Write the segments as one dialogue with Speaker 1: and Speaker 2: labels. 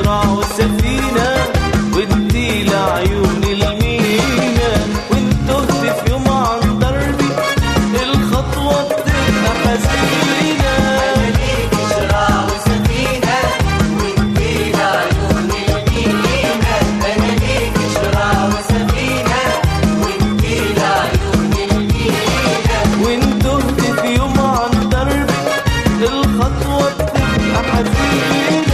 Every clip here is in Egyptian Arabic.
Speaker 1: شراع وسفينة وانتي لعيون المينا وانت تهت في يوم عن دربي الخطوة بتبقى حزينة
Speaker 2: شراع وسفينة وانتي لعيون المينا أنا ليك شراع وسفينة وانتي لعيون المينا
Speaker 1: وانت تهت في يوم عن دربي الخطوة بتبقى حزينة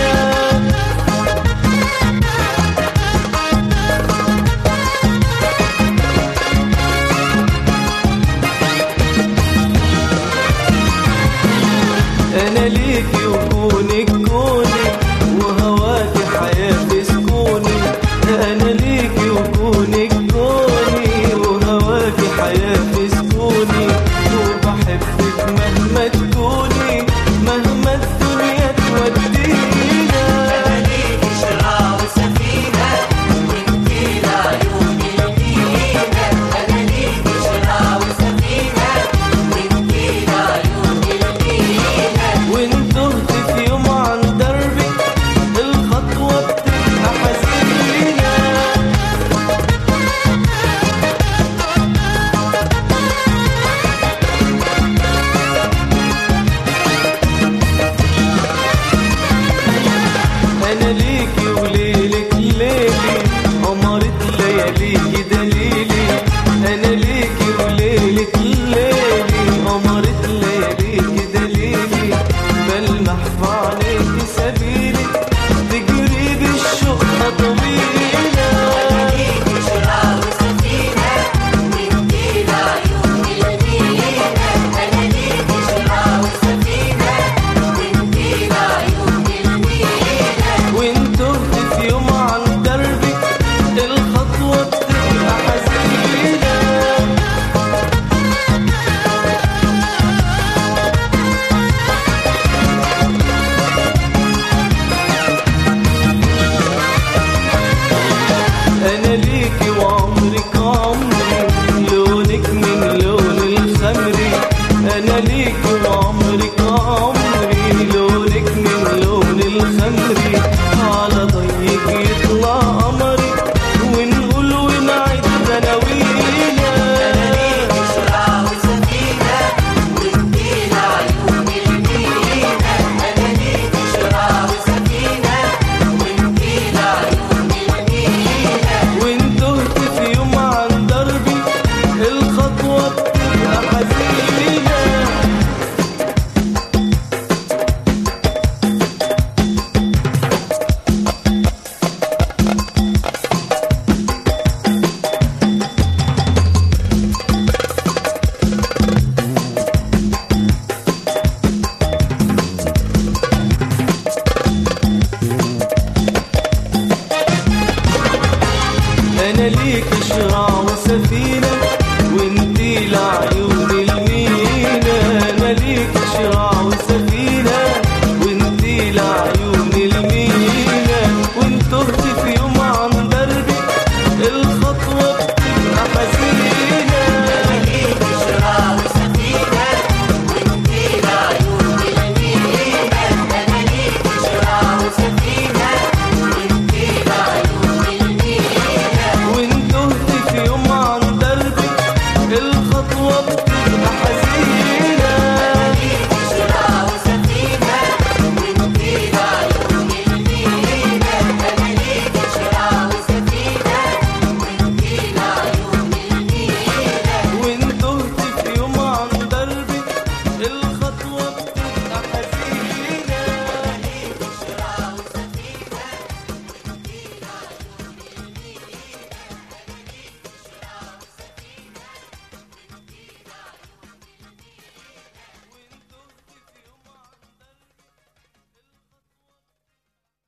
Speaker 1: انا ليكي وكونك كوني وهواكي حياة في سكوني انا ليكي وكونك كوني وهواكي حياة في سكوني وبحبك مهما تكوني مهما الدنيا تودينا
Speaker 2: أنا ليك شراع وسفينة وانتي لعيون المينا أنا ليك شراع وسفينة وانتي لعيون المينا
Speaker 1: وانت تهت في يوم عن دربي الخطوة بتبقى حزينة انا ليكي وليلك ليلي قمرت لياليكي دليلي انا ليكي وليلك ليلي قمرت لياليكي دليلي بلمح في عينيكي سبيلي تجري بالشوق طويلة
Speaker 2: ليك شراع وسفينة وانتي لعيون المينا أنا ليك شراع وسفينة وانتي لعيون المينا
Speaker 1: وانت تهت في يوم عن دربي الخطوة بتبقى حزينة انا ليكي وعمرك عمري لونك من لون الخمري انا ليكي وعمرك عمري لونك من لون الخمري على ضيق